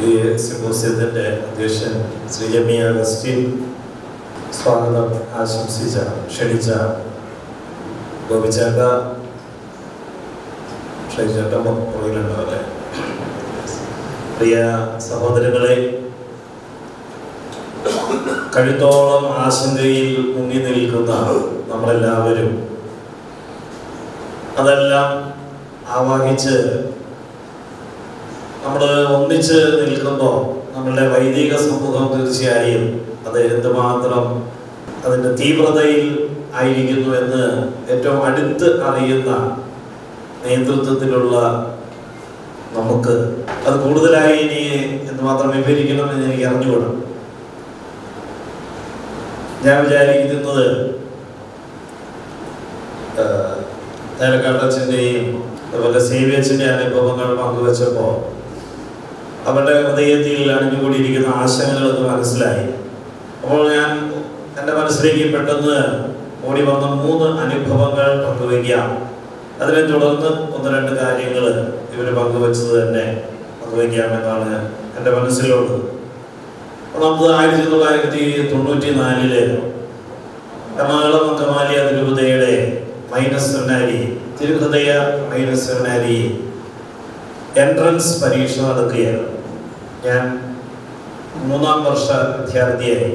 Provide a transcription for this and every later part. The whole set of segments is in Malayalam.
ഈ സിമ്പോസിയത്തിൻ്റെ അധ്യക്ഷൻ ശ്രീ എം ഇ അഗസ്റ്റിൻ സ്വാഗതം ആശംസിച്ച ക്ഷണിച്ച ഗോപിച്ചേട്ട ക്ഷണിച്ചേട്ട പുറകിലുണ്ടോ അല്ലേ പ്രിയ സഹോദരങ്ങളെ കഴുത്തോളം ആശങ്കയിൽ മുങ്ങി നിൽക്കുന്ന നമ്മളെല്ലാവരും അതെല്ലാം ആവാഹിച്ച് നമ്മൾ ഒന്നിച്ച് നിൽക്കുമ്പോൾ നമ്മളുടെ വൈദിക സമൂഹം തീർച്ചയായും അത് എന്തുമാത്രം അതിൻ്റെ തീവ്രതയിൽ ആയിരിക്കുന്നു എന്ന് ഏറ്റവും അടുത്ത് അറിയുന്ന നേതൃത്വത്തിലുള്ള നമുക്ക് അത് കൂടുതലായി ഇനി എന്തുമാത്രം വിവരിക്കണമെന്ന് എനിക്ക് അറിഞ്ഞുകൂടാ ഞാൻ വിചാരിക്കുന്നത് തേലക്കാട്ടച്ഛൻ്റെയും അതുപോലെ സേവിയച്ഛൻ്റെ അനുഭവങ്ങൾ പങ്കുവച്ചപ്പോൾ അവരുടെ ഹൃദയത്തിൽ അണിഞ്ഞുകൂടിയിരിക്കുന്ന ആശങ്കകളൊക്കെ മനസ്സിലായി അപ്പോൾ ഞാൻ എൻ്റെ മനസ്സിലേക്ക് പെട്ടെന്ന് ഓടി വന്ന മൂന്ന് അനുഭവങ്ങൾ പങ്കുവയ്ക്കാം അതിനെ തുടർന്ന് ഒന്ന് രണ്ട് കാര്യങ്ങൾ ഇവർ പങ്കുവച്ചത് തന്നെ പങ്കുവയ്ക്കാമെന്നാണ് എൻ്റെ മനസ്സിലുള്ളത് ഒന്നാമത് ആയിരത്തി തൊള്ളായിരത്തി തൊണ്ണൂറ്റി നാലില് എറണാകുളം അങ്കമാലി അതിരൂപതയുടെ മൈനസ് സെമിനാരി തിരുഹൃദയ മൈനസ് സെമിനാരി എൻട്രൻസ് പരീക്ഷ നടക്കുകയാണ് ഞാൻ മൂന്നാം വർഷ വിദ്യാർത്ഥിയായി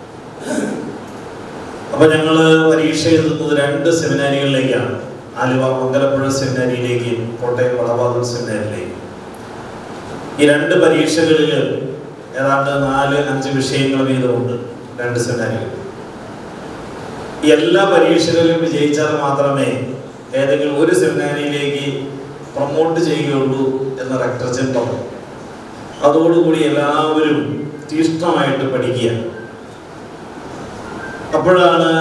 അപ്പൊ ഞങ്ങൾ പരീക്ഷ എഴുതുന്നത് രണ്ട് സെമിനാരികളിലേക്കാണ് ആലുവ മംഗലപ്പുഴ സെമിനാരിയിലേക്ക് കോട്ടയം വളവാതൂർ സെമിനാരിയിലേക്ക് ഈ രണ്ട് പരീക്ഷകളിൽ ഏതാണ്ട് നാല് അഞ്ച് വിഷയങ്ങൾ വീതമുണ്ട് രണ്ട് സെമിനാരികൾ ഈ എല്ലാ പരീക്ഷകളിലും വിജയിച്ചാൽ മാത്രമേ ഏതെങ്കിലും ഒരു സെമിനാരിയിലേക്ക് പ്രൊമോട്ട് ചെയ്യുകയുള്ളൂ എന്ന് റക്ടർച്ചൻ പറഞ്ഞു അതോടുകൂടി എല്ലാവരും തീഷ്ണമായിട്ട് പഠിക്കുക അപ്പോഴാണ്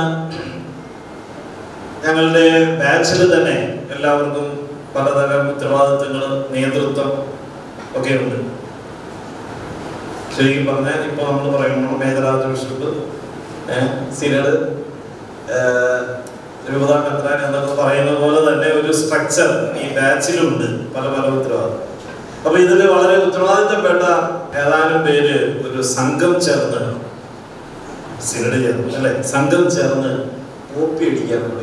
ഞങ്ങളുടെ ബാച്ചിൽ തന്നെ എല്ലാവർക്കും പലതരം ഉത്തരവാദിത്തങ്ങൾ നേതൃത്വം ഒക്കെ ഉണ്ട് ശരിക്കും പറഞ്ഞാൽ ഇപ്പൊ നമ്മൾ പറയുമ്പോൾ മേജറാജ് ബിഷപ്പ് സിനഡ് രൂപതാ മെത്രാൻ എന്നൊക്കെ പറയുന്ന പോലെ തന്നെ ഒരു സ്ട്രക്ചർ ഈ ബാച്ചിലുണ്ട് പല പല ഉത്തരവാദിത്തം അപ്പൊ ഇതിൽ വളരെ ഉത്തരവാദിത്തപ്പെട്ട ഏതാനും പേര് ഒരു സംഘം ചേർന്ന് സിനഡ് ചേർന്ന് അല്ലെ സംഘം ചേർന്ന് കോപ്പി അടിക്കാൻ തുടങ്ങി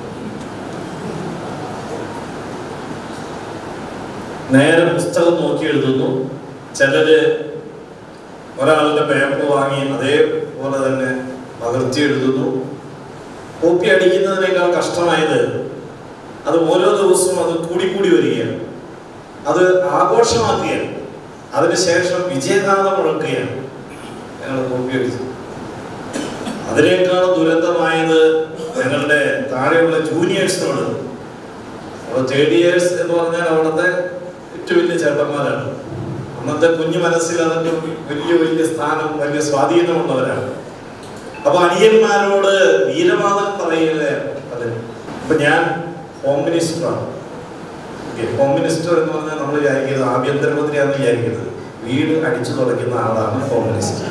നേരെ പുസ്തകം നോക്കി എഴുതുന്നു ചിലര് ഒരാളുടെ പേപ്പർ വാങ്ങി അതേപോലെ തന്നെ പകർത്തി എഴുതുന്നു കോപ്പി അടിക്കുന്നതിനേക്കാൾ കഷ്ടമായത് അത് ഓരോ ദിവസവും അത് കൂടിക്കൂടി വരികയാണ് അത് ആഘോഷമാക്കുകയാണ് അതിനുശേഷം വിജയഗാഥം മുഴക്കുകയാണ് ഞങ്ങൾ കോപ്പി അടിച്ചു അതിനേക്കാൾ ദുരന്തമായത് ഞങ്ങളുടെ താഴെയുള്ള ജൂനിയേഴ്സിനോട് അപ്പോൾ തേർഡ് ഇയേഴ്സ് എന്ന് പറഞ്ഞാൽ അവിടുത്തെ ഏറ്റവും വലിയ ചേട്ടന്മാരാണ് അന്നത്തെ കുഞ്ഞു മനസ്സിൽ അതിന്റെ വലിയ വലിയ സ്ഥാനം വലിയ സ്വാധീനമുള്ളവരാണ് അപ്പൊ അനിയന്മാരോട് വീരവാദം പറയുക പലരും അപ്പൊ ഞാൻ ഹോം മിനിസ്റ്ററാണ് ഹോം മിനിസ്റ്റർ എന്ന് പറഞ്ഞാൽ നമ്മൾ വിചാരിക്കുന്നത് ആഭ്യന്തരമന്ത്രിയാണെന്ന് വിചാരിക്കുന്നത് വീട് അടിച്ചു തുടങ്ങുന്ന ആളാണ് ഹോം മിനിസ്റ്റർ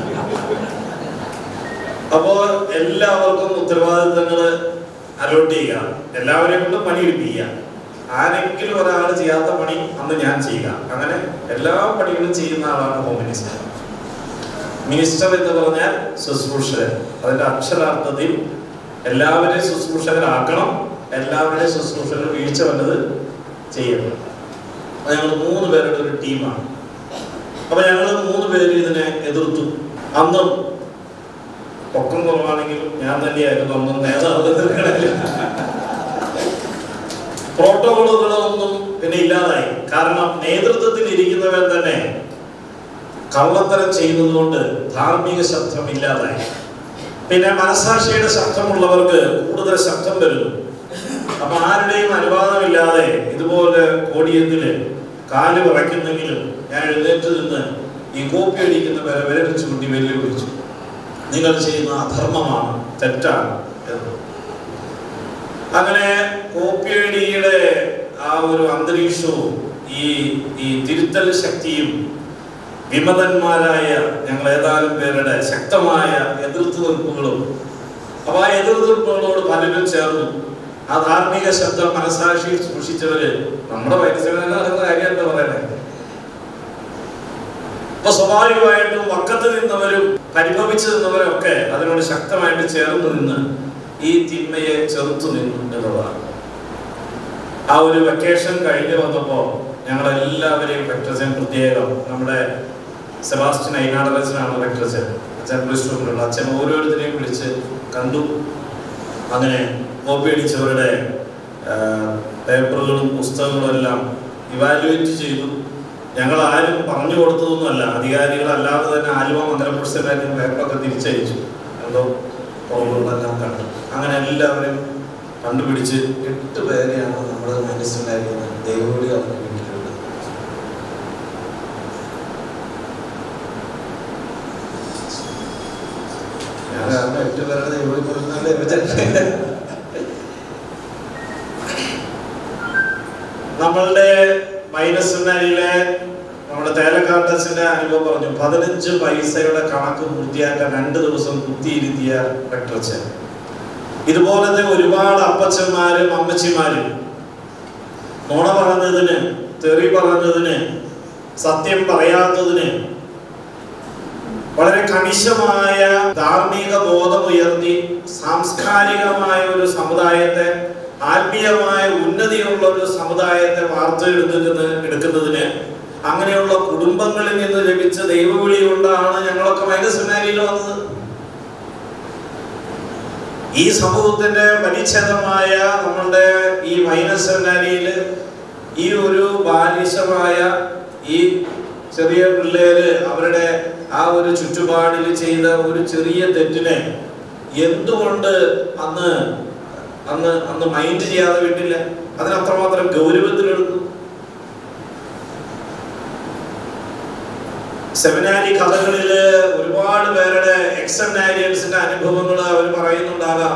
അപ്പോ എല്ലാവർക്കും ഉത്തരവാദിത്തങ്ങൾ അലോട്ട് ചെയ്യുക എല്ലാവരെയും കൊണ്ട് പണിയെടുപ്പിക്കുക ആരെങ്കിലും ഒരാൾ ചെയ്യാത്ത പണി അന്ന് ഞാൻ ചെയ്യുക അങ്ങനെ എല്ലാ പണികളും ചെയ്യുന്ന ആളാണ് ഹോം മിനിസ്റ്റർ മിനിസ്റ്റർ എന്ന് പറഞ്ഞാൽ ശുശ്രൂഷകൻ അതിന്റെ അക്ഷരാർത്ഥത്തിൽ എല്ലാവരെയും ശുശ്രൂഷകരാക്കണം എല്ലാവരുടെയും ശുശ്രൂഷകൾ വീഴ്ച വന്നത് ചെയ്യണം ഞങ്ങൾ മൂന്ന് പേരുടെ ഒരു ടീമാണ് അപ്പൊ ഞങ്ങൾ മൂന്ന് പേര് ഇതിനെ എതിർത്തു അന്നും പൊക്കം കുറവാണെങ്കിലും ഞാൻ തന്നെയായിരുന്നു അന്നും നേതാവ് പ്രോട്ടോകോളുകളൊന്നും പിന്നെ ഇല്ലാതായി കാരണം നേതൃത്വത്തിൽ ഇരിക്കുന്നവൻ തന്നെ കള്ളത്തരം ചെയ്യുന്നത് കൊണ്ട് ധാർമ്മിക ശബ്ദം ഇല്ലാതായി പിന്നെ മനസാക്ഷിയുടെ ശബ്ദമുള്ളവർക്ക് കൂടുതൽ ശബ്ദം വരുന്നു അപ്പൊ ആരുടെയും അനുവാദമില്ലാതെ ഇതുപോലെ കോടിയത്തില് കാല് വിറയ്ക്കുന്നെങ്കിലും ഞാൻ എഴുന്നേറ്റ് നിന്ന് ഈ കോപ്പി അടിക്കുന്ന വരെ വിരൽ ചൂണ്ടി വെല്ലുവിളിച്ചു നിങ്ങൾ ചെയ്യുന്ന അധർമ്മമാണ് തെറ്റാണ് എന്ന് അങ്ങനെ കോപ്പിയടിയുടെ ആ ഒരു അന്തരീക്ഷവും ഈ ഈ തിരുത്തൽ ശക്തിയും വിമതന്മാരായ ഞങ്ങൾ ഏതാനും പേരുടെ ശക്തമായ എതിർത്ത് നിൽപ്പുകളും അപ്പൊ ആ എതിർനിൽപ്പുകളോട് പലരും ചേർന്നു ആ ധാർമ്മിക ശബ്ദം മനസാക്ഷിയിൽ സൂക്ഷിച്ചവര് നമ്മുടെ പരിസരം നടക്കുന്ന കാര്യം എന്താ പറയണേ അപ്പൊ സ്വാഭാവികമായിട്ടും വക്കത്ത് നിന്നവരും പരിഭവിച്ചു നിന്നവരും ഒക്കെ അതിനോട് ശക്തമായിട്ട് ചേർന്ന് നിന്ന് ഈ തിന്മയെ ചെറുത്തു നിന്നു എന്നുള്ളതാണ് ആ ഒരു വെക്കേഷൻ കഴിഞ്ഞ് വന്നപ്പോ ഞങ്ങളെല്ലാവരെയും വെക്ടർസൻ പ്രത്യേകം നമ്മുടെ സെബാസ്റ്റ്യൻ ഐനാടലച്ചനാണ് വെക്ടർസൻ അച്ഛൻ പ്രിസ്റ്റൂമിലുള്ള അച്ഛൻ ഓരോരുത്തരെയും വിളിച്ച് കണ്ടു അങ്ങനെ കോപ്പി അടിച്ചവരുടെ ആ, പേപ്പറുകളും പുസ്തകങ്ങളും എല്ലാം ഇവാലുവേറ്റ് ചെയ്തു ഞങ്ങൾ ആരും പറഞ്ഞു കൊടുത്തതൊന്നുമല്ല അധികാരികളല്ലാതെ തന്നെ ആലുവ മന്ദിരപ്രസിഡന്റ് പേപ്പറൊക്കെ തിരിച്ചയച്ചു എന്തോ കുറവുകളെല്ലാം കണ്ടു അങ്ങനെ എല്ലാവരും കണ്ടുപിടിച്ച് എട്ട് പേരെയാണ് നമ്മൾ മനസ്സിലാക്കുന്നത് ദൈവോടി അവരുടെ വീട്ടിലുള്ളത് ഞാൻ കാരണം എട്ട് പേരുടെ ദൈവോടി കൊടുക്കുന്നല്ലേ വിചാരിച്ചത് നമ്മളുടെ മൈനസ് നരിയിലെ നമ്മുടെ തേലക്കാട്ടസിന്റെ അനുഭവം പറഞ്ഞു പതിനഞ്ച് പൈസയുടെ കണക്ക് പൂർത്തിയാക്കാൻ രണ്ട് ദിവസം കുത്തിയിരുത്തിയ വെക്ടർച്ചൻ ഇതുപോലത്തെ ഒരുപാട് അപ്പച്ചന്മാരും അമ്മച്ചിമാരും നുണ പറഞ്ഞതിന് തെറി പറഞ്ഞതിന് സത്യം പറയാത്തതിന് വളരെ കണിശമായ ധാർമ്മിക ബോധമുയർത്തി സാംസ്കാരികമായ ഒരു സമുദായത്തെ ആത്മീയമായ ഉന്നതിയുള്ള ഒരു സമുദായത്തെ വാർത്തെടുക്കുന്ന എടുക്കുന്നതിന് അങ്ങനെയുള്ള കുടുംബങ്ങളിൽ നിന്ന് ലഭിച്ച ദൈവവിളി കൊണ്ടാണ് ഞങ്ങളൊക്കെ മൈനസെന്നാരിയിൽ വന്നത് ഈ സമൂഹത്തിന്റെ പരിച്ഛേദമായ നമ്മളുടെ ഈ മൈനസെന്നാരിയിൽ ഈ ഒരു ബാലിശമായ ഈ ചെറിയ പിള്ളേര് അവരുടെ ആ ഒരു ചുറ്റുപാടിൽ ചെയ്ത ഒരു ചെറിയ തെറ്റിനെ എന്തുകൊണ്ട് അന്ന് അന്ന് അന്ന് മൈൻഡ് ചെയ്യാതെ വിട്ടില്ല അതിന് അത്രമാത്രം ഗൗരവത്തിലെടുത്തു സെമിനാരി കഥകളില് ഒരുപാട് പേരുടെ എക്സെമിനാരിയൻസിന്റെ അനുഭവങ്ങൾ അവർ പറയുന്നുണ്ടാകാം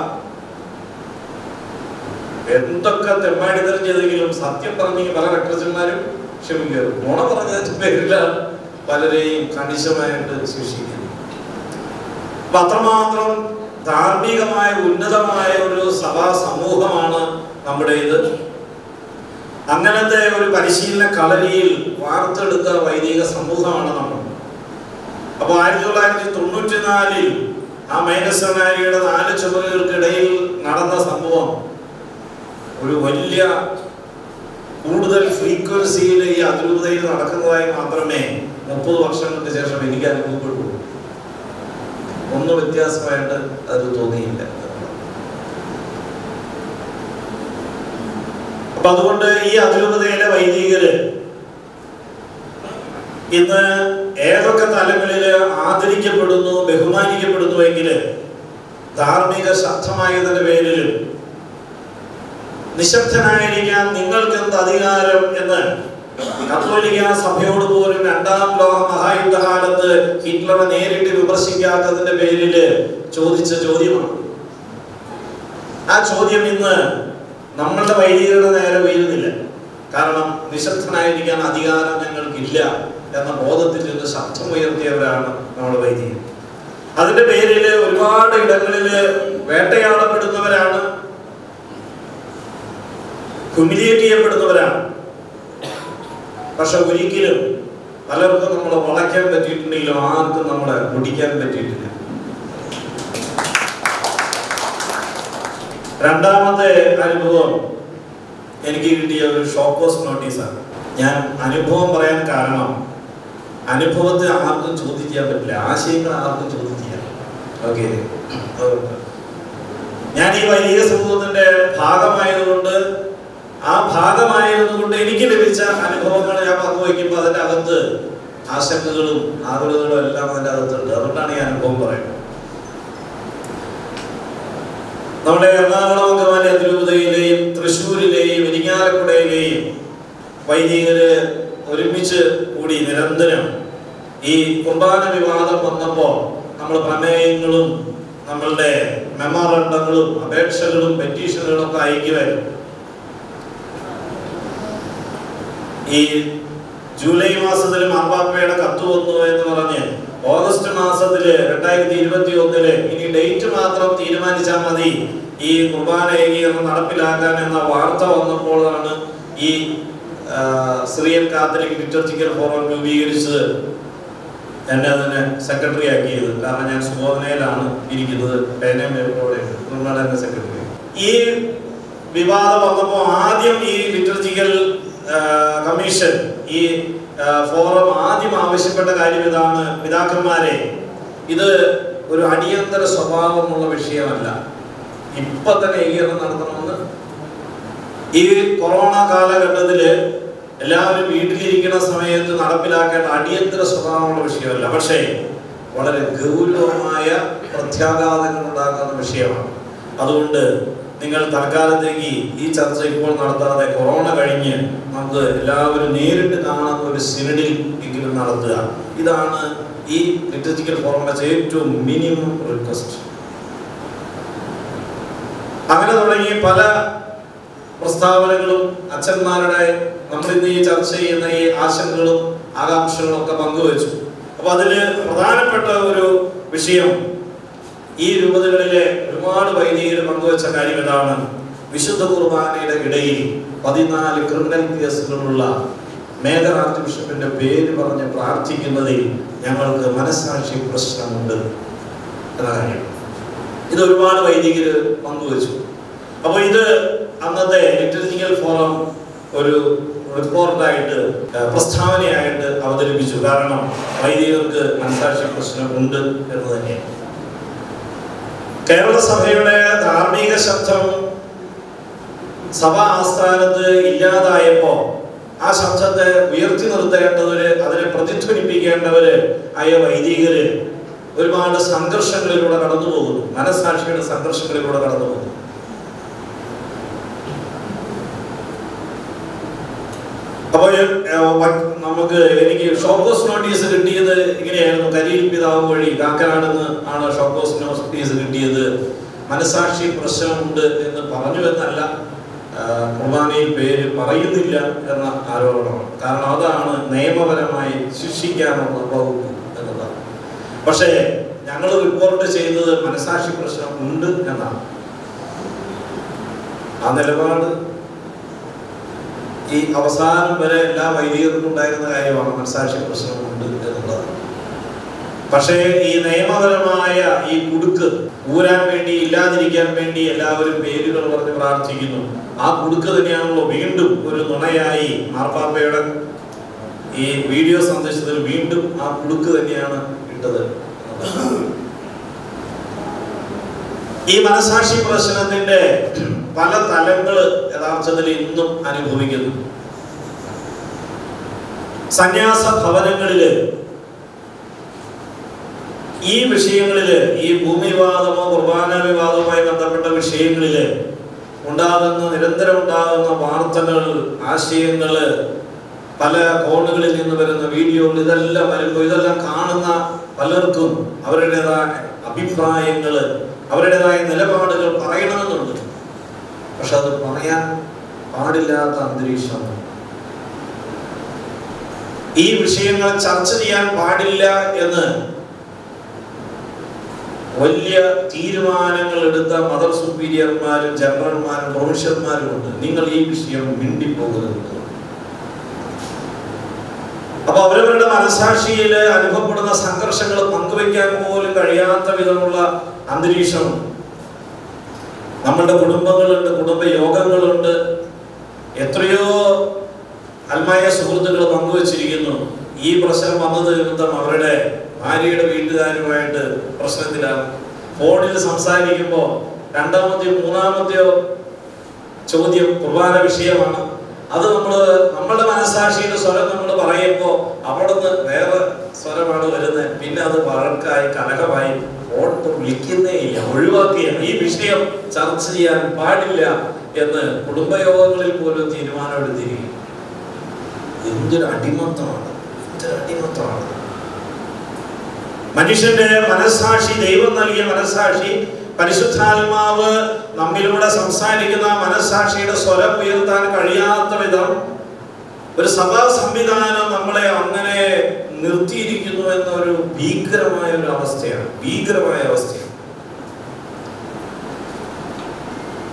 എന്തൊക്കെ തെമ്മാടിത്തരം ചെയ്തെങ്കിലും സത്യം പറഞ്ഞെങ്കിൽ പല രക്തജന്മാരും ക്ഷമിക്കരുത് നുണ പറഞ്ഞതിന്റെ പേരിലാണ് പലരെയും കണിശമായിട്ട് ശിക്ഷിക്കുന്നത് അപ്പൊ അത്രമാത്രം ധാർമ്മികമായ ഉന്നതമായ ഒരു സഭാ സമൂഹമാണ് നമ്മുടെ ഇത് അങ്ങനത്തെ ഒരു പരിശീലന കളരിയിൽ വാർത്തെടുത്ത വൈദിക സമൂഹമാണ് നമ്മൾ അപ്പൊ ആയിരത്തി തൊള്ളായിരത്തി തൊണ്ണൂറ്റി നാലിൽ ആ മൈനസനാരിയുടെ നാല് ചുമരുകൾക്കിടയിൽ നടന്ന സംഭവം ഒരു വലിയ കൂടുതൽ ഫ്രീക്വൻസിയിൽ ഈ അതിരൂപതയിൽ നടക്കുന്നതായി മാത്രമേ മുപ്പത് വർഷങ്ങൾക്ക് ശേഷം എനിക്ക് അനുഭവപ്പെട്ടു ഒന്ന് വ്യത്യാസമായിട്ട് അത് തോന്നിയില്ല അപ്പൊ അതുകൊണ്ട് ഈ അതിരൂപതയിലെ വൈദികര് ഇന്ന് ഏതൊക്കെ തലങ്ങളിൽ ആദരിക്കപ്പെടുന്നു ബഹുമാനിക്കപ്പെടുന്നുവെങ്കിൽ ധാർമ്മിക ശക്തമായതിന്റെ പേരിൽ നിശബ്ദനായിരിക്കാൻ നിങ്ങൾക്ക് എന്ത് അധികാരം എന്ന് കത്തോലിക്ക സഭയോട് പോലും രണ്ടാം ലോക മഹായുദ്ധകാലത്ത് ഹിറ്റ്ലറെ നേരിട്ട് വിമർശിക്കാത്തതിന്റെ പേരിൽ ചോദിച്ച ചോദ്യമാണ് ആ ചോദ്യം ഇന്ന് നമ്മളുടെ വൈദികരുടെ നേരെ ഉയരുന്നില്ല കാരണം നിശബ്ദനായിരിക്കാൻ അധികാരം ഞങ്ങൾക്കില്ല എന്ന ബോധത്തിൽ നിന്ന് ശബ്ദം ഉയർത്തിയവരാണ് നമ്മുടെ വൈദികർ അതിന്റെ പേരിൽ ഒരുപാട് ഇടങ്ങളിൽ വേട്ടയാടപ്പെടുന്നവരാണ് ഹ്യൂമിലിയേറ്റ് ചെയ്യപ്പെടുന്നവരാണ് പക്ഷെ ഒരിക്കലും പലർക്കും നമ്മളെ വളയ്ക്കാൻ പറ്റിയിട്ടുണ്ടെങ്കിലും ആർക്കും നമ്മളെ പൊടിക്കാൻ പറ്റിയിട്ടില്ല രണ്ടാമത്തെ അനുഭവം എനിക്ക് കിട്ടിയ ഒരു ഷോക്കോസ് നോട്ടീസാണ് ഞാൻ അനുഭവം പറയാൻ കാരണം അനുഭവത്തെ ആർക്കും ചോദ്യം ചെയ്യാൻ പറ്റില്ല ആശയങ്ങൾ ആർക്കും ചോദ്യം ചെയ്യാം ഓക്കെ ഞാൻ ഈ വലിയ സമൂഹത്തിന്റെ ഭാഗമായതുകൊണ്ട് ആ ഭാഗമായതുകൊണ്ട് എനിക്ക് ലഭിച്ച അനുഭവങ്ങൾ ഞാൻ പങ്കുവയ്ക്കുമ്പോൾ അതിന്റെ അകത്ത് ആശങ്കകളും ആകുലതകളും എല്ലാം അതിന്റെ അകത്തുണ്ട് അതുകൊണ്ടാണ് ഈ അനുഭവം പറയുന്നത് നമ്മുടെ എറണാകുളം അങ്കമാലി അതിരൂപതയിലെയും തൃശ്ശൂരിലെയും ഇരിങ്ങാലക്കുടയിലെയും വൈദികര് ഒരുമിച്ച് കൂടി നിരന്തരം ഈ കുർബാന വിവാദം വന്നപ്പോൾ നമ്മൾ പ്രമേയങ്ങളും നമ്മളുടെ മെമ്മോറണ്ടങ്ങളും അപേക്ഷകളും പെറ്റീഷനുകളും ഒക്കെ അയക്കുമായിരുന്നു ഈ ജൂലൈ മാസത്തിൽ മാർപ്പാപ്പയുടെ കത്ത് വന്നു എന്ന് പറഞ്ഞ് ഓഗസ്റ്റ് മാസത്തില് രണ്ടായിരത്തി ഇരുപത്തി ഒന്നില് ഇനി ഡേറ്റ് മാത്രം തീരുമാനിച്ചാൽ മതി ഈ കുർബാന ഏകീകരണം നടപ്പിലാക്കാൻ എന്ന വാർത്ത വന്നപ്പോഴാണ് ഈ ആ, സിറിയൻ കാത്തലിക് ലിറ്റർജിക്കൽ ഫോറം രൂപീകരിച്ചത് എന്നെ അതിനെ സെക്രട്ടറി ആക്കിയത് കാരണം ഞാൻ സുബോധനയിലാണ് ഇരിക്കുന്നത് പേനയും പേപ്പറോടെ അതുകൊണ്ടാണ് എന്നെ സെക്രട്ടറി ഈ വിവാദം വന്നപ്പോൾ ആദ്യം ഈ ലിറ്റർജിക്കൽ കമ്മീഷൻ ഈ ആ, ഫോറം ആദ്യം ആവശ്യപ്പെട്ട കാര്യം ഇതാണ് പിതാക്കന്മാരെ ഇത് ഒരു അടിയന്തര സ്വഭാവമുള്ള വിഷയമല്ല ഇപ്പൊ തന്നെ ഏകീകരണം നടത്തണമെന്ന് ഈ കൊറോണ കാലഘട്ടത്തില് എല്ലാവരും വീട്ടിലിരിക്കുന്ന സമയത്ത് നടപ്പിലാക്കേണ്ട അടിയന്തര സ്വഭാവമുള്ള വിഷയമല്ല പക്ഷേ വളരെ ഗൗരവമായ പ്രത്യാഘാതങ്ങൾ ഉണ്ടാക്കുന്ന വിഷയമാണ് അതുകൊണ്ട് നിങ്ങൾ തൽക്കാലത്തേക്ക് ഈ ചർച്ച ഇപ്പോൾ നടത്താതെ കൊറോണ കഴിഞ്ഞ് നമുക്ക് എല്ലാവരും നേരിട്ട് കാണുന്ന ഒരു സിനഡിൽ എങ്കിലും നടത്തുക ഇതാണ് ഈ ലിറ്റർജിക്കൽ ഫോറം വെച്ച ഏറ്റവും മിനിമം റിക്വസ്റ്റ് അങ്ങനെ തുടങ്ങി പല പ്രസ്താവനകളും അച്ഛന്മാരുടെ നമ്മൾ ഇന്ന് ഈ ചർച്ച ചെയ്യുന്ന ഈ ആശങ്കകളും ആകാംക്ഷകളും ഒക്കെ പങ്കുവച്ചു അപ്പൊ അതില് പ്രധാനപ്പെട്ട ഒരു വിഷയം ഈ രൂപതകളിലെ ഒരുപാട് വൈദികർ പങ്കുവച്ച കാര്യം ഇതാണ് വിശുദ്ധ കുർബാനയുടെ ഇടയിൽ പതിനാല് ക്രിമിനൽ കേസുകളുള്ള മേജർ ആർച്ച് ബിഷപ്പിന്റെ പേര് പറഞ്ഞ് പ്രാർത്ഥിക്കുന്നതിൽ ഞങ്ങൾക്ക് മനസ്സാക്ഷി പ്രശ്നമുണ്ട് എന്ന കാര്യം ഇത് ഒരുപാട് വൈദികർ പങ്കുവച്ചു അപ്പോൾ ഇത് അന്നത്തെ ലിറ്റർജിക്കൽ ഫോറം ഒരു റിപ്പോർട്ടായിട്ട് ഏഹ്, പ്രസ്താവനയായിട്ട് അവതരിപ്പിച്ചു കാരണം വൈദികർക്ക് മനസാക്ഷി പ്രശ്നം ഉണ്ട് എന്ന് തന്നെയാണ് കേരള സഭയുടെ ധാർമ്മിക ശബ്ദം സഭാ ആസ്ഥാനത്ത് ഇല്ലാതായപ്പോ ആ ശബ്ദത്തെ ഉയർത്തി നിർത്തേണ്ടവര് അതിനെ പ്രതിധ്വനിപ്പിക്കേണ്ടവര് ആയ വൈദികര് ഒരുപാട് സംഘർഷങ്ങളിലൂടെ കടന്നു പോകുന്നു മനസ്സാക്ഷിയുടെ സംഘർഷങ്ങളിലൂടെ കടന്നു പോകുന്നു അപ്പോൾ നമുക്ക് എനിക്ക് ഷോക്കോസ് നോട്ടീസ് കിട്ടിയത് ഇങ്ങനെയായിരുന്നു കരിയിൽ പിതാവ് വഴി കാക്കനാട് നിന്ന് ആണ് ഷോക്കോസ് നോട്ടീസ് കിട്ടിയത് മനസാക്ഷി പ്രശ്നമുണ്ട് എന്ന് പറഞ്ഞു എന്നല്ല ആ, കുർബാനയിൽ പേര് പറയുന്നില്ല എന്ന ആരോപണമാണ് കാരണം അതാണ് നിയമപരമായി ശിക്ഷിക്കാനുള്ള വകുപ്പ് എന്നതാണ് പക്ഷേ ഞങ്ങൾ റിപ്പോർട്ട് ചെയ്തത് മനസാക്ഷി പ്രശ്നം ഉണ്ട് എന്നാണ് ആ നിലപാട് ഈ അവസാനം വരെ എല്ലാ വൈദികർക്കും ഉണ്ടായിരുന്ന കാര്യമാണ് മനസാക്ഷി പ്രശ്നമുണ്ട് എന്നുള്ളത് പക്ഷേ ഈ നിയമപരമായ ഈ കുടുക്ക് ഊരാൻ വേണ്ടി ഇല്ലാതിരിക്കാൻ വേണ്ടി എല്ലാവരും പേരുകൾ പറഞ്ഞ് പ്രാർത്ഥിക്കുന്നു ആ കുടുക്ക് തന്നെയാണല്ലോ വീണ്ടും ഒരു നുണയായി മാർപ്പാപ്പയുടെ ഈ വീഡിയോ സന്ദേശത്തിൽ വീണ്ടും ആ കുടുക്ക് തന്നെയാണ് ഇട്ടത് ഈ മനസാക്ഷി പ്രശ്നത്തിന്റെ പല തലങ്ങൾ യഥാർത്ഥത്തിൽ ഇന്നും അനുഭവിക്കുന്നു സന്യാസ ഭവനങ്ങളില് ഈ വിഷയങ്ങളില് ഈ ഭൂമി വിവാദമോ കുർബാന വിവാദവുമായി ബന്ധപ്പെട്ട വിഷയങ്ങളില് ഉണ്ടാകുന്ന നിരന്തരം ഉണ്ടാകുന്ന വാർത്തകൾ ആശയങ്ങള് പല കോണുകളിൽ നിന്ന് വരുന്ന വീഡിയോകൾ ഇതെല്ലാം വരുമ്പോൾ ഇതെല്ലാം കാണുന്ന പലർക്കും അവരുടേതായ അഭിപ്രായങ്ങള് അവരുടേതായ നിലപാടുകൾ പറയണമെന്നുണ്ട് പക്ഷെ അത് പറയാൻ പാടില്ലാത്ത അന്തരീക്ഷമാണ് ഈ വിഷയങ്ങൾ ചർച്ച ചെയ്യാൻ പാടില്ല എന്ന് വലിയ തീരുമാനങ്ങൾ എടുത്ത മദർ സുപ്പീരിയർമാരും ജനറൽമാരും പ്രൊഫഷണൽമാരും ഉണ്ട് നിങ്ങൾ ഈ വിഷയം മിണ്ടിപ്പോകരുത് അപ്പൊ അവരവരുടെ മനസാക്ഷിയിൽ അനുഭവപ്പെടുന്ന സംഘർഷങ്ങൾ പങ്കുവെക്കാൻ പോലും കഴിയാത്ത വിധമുള്ള അന്തരീക്ഷം നമ്മളുടെ കുടുംബങ്ങളുണ്ട് കുടുംബ യോഗങ്ങളുണ്ട് എത്രയോ അൽമായ സുഹൃത്തുക്കൾ പങ്കുവച്ചിരിക്കുന്നു ഈ പ്രശ്നം വന്നത് നിമിത്തം അവരുടെ ഭാര്യയുടെ വീട്ടുകാരുമായിട്ട് പ്രശ്നത്തിലാണ് ഫോണിൽ സംസാരിക്കുമ്പോൾ രണ്ടാമത്തെയോ മൂന്നാമത്തെയോ ചോദ്യം കുർബാന വിഷയമാണ് അത് നമ്മൾ നമ്മളുടെ മനസാക്ഷിയുടെ സ്വരം നമ്മൾ പറയുമ്പോൾ അവിടുന്ന് വേറെ സ്വരമാണ് വരുന്നത് പിന്നെ അത് വഴക്കായി കലഹമായി ഓട്ട് വിളിക്കുന്നേ ഇല്ല ഒഴിവാക്കുകയാണ് ഈ വിഷയം ചർച്ച ചെയ്യാൻ പാടില്ല എന്ന് കുടുംബയോഗങ്ങളിൽ പോലും തീരുമാനമെടുത്തിരിക്കും എന്തൊരു അടിമത്തമാണ് എന്തൊരു അടിമത്തമാണ് മനുഷ്യന്റെ മനസാക്ഷി ദൈവം നൽകിയ മനസാക്ഷി പരിശുദ്ധാത്മാവ് നമ്മിലൂടെ സംസാരിക്കുന്ന മനസാക്ഷിയുടെ സ്വരം ഉയർത്താൻ കഴിയാത്ത വിധം ഒരു സഭാ സംവിധാനം നമ്മളെ അങ്ങനെ നിർത്തിയിരിക്കുന്നു എന്നൊരു ഭീകരമായ ഒരു അവസ്ഥയാണ് ഭീകരമായ അവസ്ഥയാണ്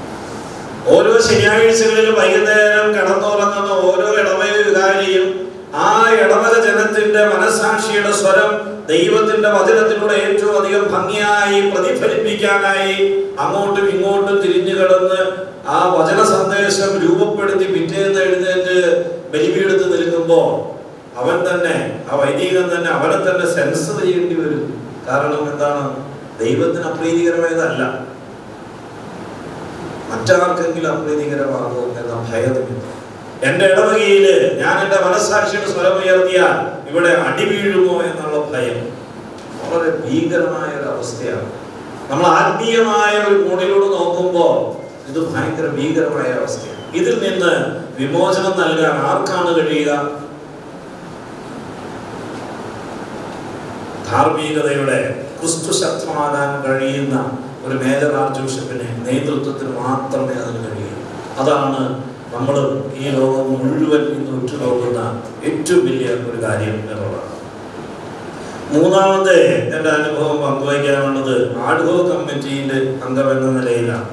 ഓരോ ശനിയാഴ്ചകളിലും വൈകുന്നേരം കിടന്നുറങ്ങുന്ന ഓരോ ഇടവയ വികാരിയും ആ ഇടവക ജനത്തിന്റെ മനസാക്ഷിയുടെ സ്വരം ദൈവത്തിന്റെ വചനത്തിലൂടെ ഏറ്റവും അധികം ഭംഗിയായി പ്രതിഫലിപ്പിക്കാനായി അങ്ങോട്ടും ഇങ്ങോട്ടും തിരിഞ്ഞു കിടന്ന് ആ വചന സന്ദേശം രൂപപ്പെടുത്തി പിറ്റേന്ന് എഴുന്നേറ്റ് ബലിപീഠത്ത് നിൽക്കുമ്പോൾ അവൻ തന്നെ ആ വൈദികൻ തന്നെ അവനെ തന്നെ സെൻസർ ചെയ്യേണ്ടി വരും കാരണം എന്താണ് ദൈവത്തിന് അപ്രീതികരമായതല്ല മറ്റാർക്കെങ്കിലും അപ്രീതികരമാകുമോ എന്ന ഭയനിമിത്തം എന്റെ ഇടവകയില് ഞാൻ എന്റെ മനസാക്ഷിയുടെ സ്വരം ഉയർത്തിയാൽ ഇവിടെ അടി വീഴുമോ എന്നുള്ള ഭയം വളരെ ഭീകരമായ ഒരു അവസ്ഥയാണ് നമ്മൾ ആത്മീയമായ ഒരു മോഡിലൂടെ നോക്കുമ്പോൾ ഇത് ഭയങ്കര ഭീകരമായ അവസ്ഥയാണ് ഇതിൽ നിന്ന് വിമോചനം നൽകാൻ ആർക്കാണ് കഴിയുക ധാർമ്മികതയുടെ ക്രിസ്തുശക്തമാകാൻ കഴിയുന്ന ഒരു മേജർ ആർച്ച് ബിഷപ്പിന് നേതൃത്വത്തിന് മാത്രമേ അതിന് കഴിയൂ അതാണ് നമ്മൾ ഈ ലോകം മുഴുവൻ ഇന്ന് ഉറ്റുനോക്കുന്ന ഏറ്റവും വലിയ ഒരു കാര്യം എന്നുള്ളതാണ് മൂന്നാമത്തെ എൻ്റെ അനുഭവം പങ്കുവയ്ക്കാനുള്ളത് ആഡ്ഹോ കമ്മിറ്റിയുടെ അംഗം എന്ന നിലയിലാണ്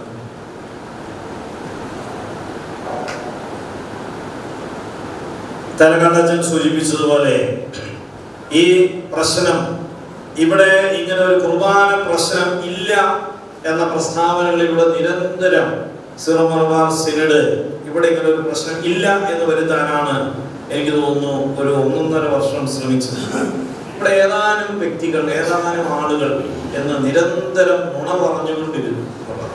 തലകണ്ടച്ചൻ സൂചിപ്പിച്ചതുപോലെ ഈ പ്രശ്നം ഇവിടെ ഇങ്ങനെ ഒരു കുർബാന പ്രശ്നം ഇല്ല എന്ന പ്രസ്താവനകളിലൂടെ നിരന്തരം സിറോ മലബാർ സിനഡ് ഇവിടെ ഇങ്ങനെ ഒരു പ്രശ്നം ഇല്ല എന്ന് വരുത്താനാണ് എനിക്ക് തോന്നുന്നു ഒരു ഒന്നൊന്നര വർഷം ശ്രമിച്ചത് ഇവിടെ ഏതാനും വ്യക്തികൾ ഏതാനും ആളുകൾ എന്ന് നിരന്തരം നുണ പറഞ്ഞുകൊണ്ടിരുന്നു എന്നുള്ളതാണ്.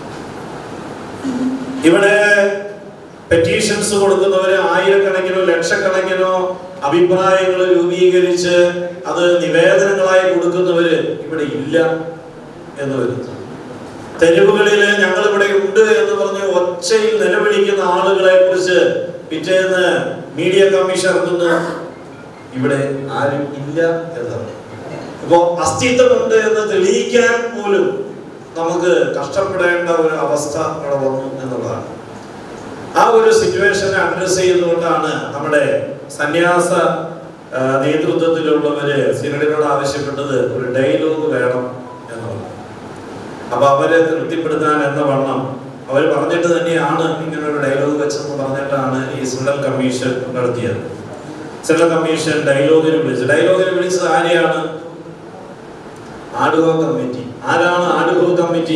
ഇവിടെ പെറ്റീഷൻസ് കൊടുക്കുന്നവര് ആയിരക്കണക്കിനോ ലക്ഷക്കണക്കിനോ അഭിപ്രായങ്ങൾ രൂപീകരിച്ച് അത് നിവേദനങ്ങളായി കൊടുക്കുന്നവര് ഇവിടെ ഇല്ല എന്ന് വരുന്നു തെരുവുകളിൽ ഞങ്ങൾ ഇവിടെ ഉണ്ട് എന്ന് പറഞ്ഞ് ഒച്ചയിൽ നിലവിളിക്കുന്ന ആളുകളെ കുറിച്ച് പിറ്റേന്ന് മീഡിയ കമ്മീഷൻ ഇറങ്ങുന്നു ഇവിടെ ആരും ഇല്ല എന്നാണ് അപ്പോ അസ്തിത്വമുണ്ട് എന്ന് തെളിയിക്കാൻ പോലും നമുക്ക് കഷ്ടപ്പെടേണ്ട ഒരു അവസ്ഥ ഇവിടെ വന്നു എന്നുള്ളതാണ് ആ ഒരു സിറ്റുവേഷനെ അഡ്രസ് ചെയ്തുകൊണ്ടാണ് നമ്മുടെ സന്യാസ ആ, നേതൃത്വത്തിലുള്ളവര് സിനഡിനോട് ആവശ്യപ്പെട്ടത് ഒരു ഡയലോഗ് വേണം എന്നുള്ളത് അപ്പൊ അവരെ തൃപ്തിപ്പെടുത്താൻ എന്ന വണ്ണം അവർ പറഞ്ഞിട്ട് തന്നെയാണ് ഇങ്ങനെ ഒരു ഡയലോഗ് വെച്ചെന്ന് പറഞ്ഞിട്ടാണ് ഈ സിനഡൽ കമ്മീഷൻ നടത്തിയത് സിനഡൽ കമ്മീഷൻ ഡയലോഗിന് വിളിച്ചത് ഡയലോഗിന് വിളിച്ചത് ആരെയാണ് ആഡുഹോ കമ്മിറ്റി ആരാണ് ആഡുഹോ കമ്മിറ്റി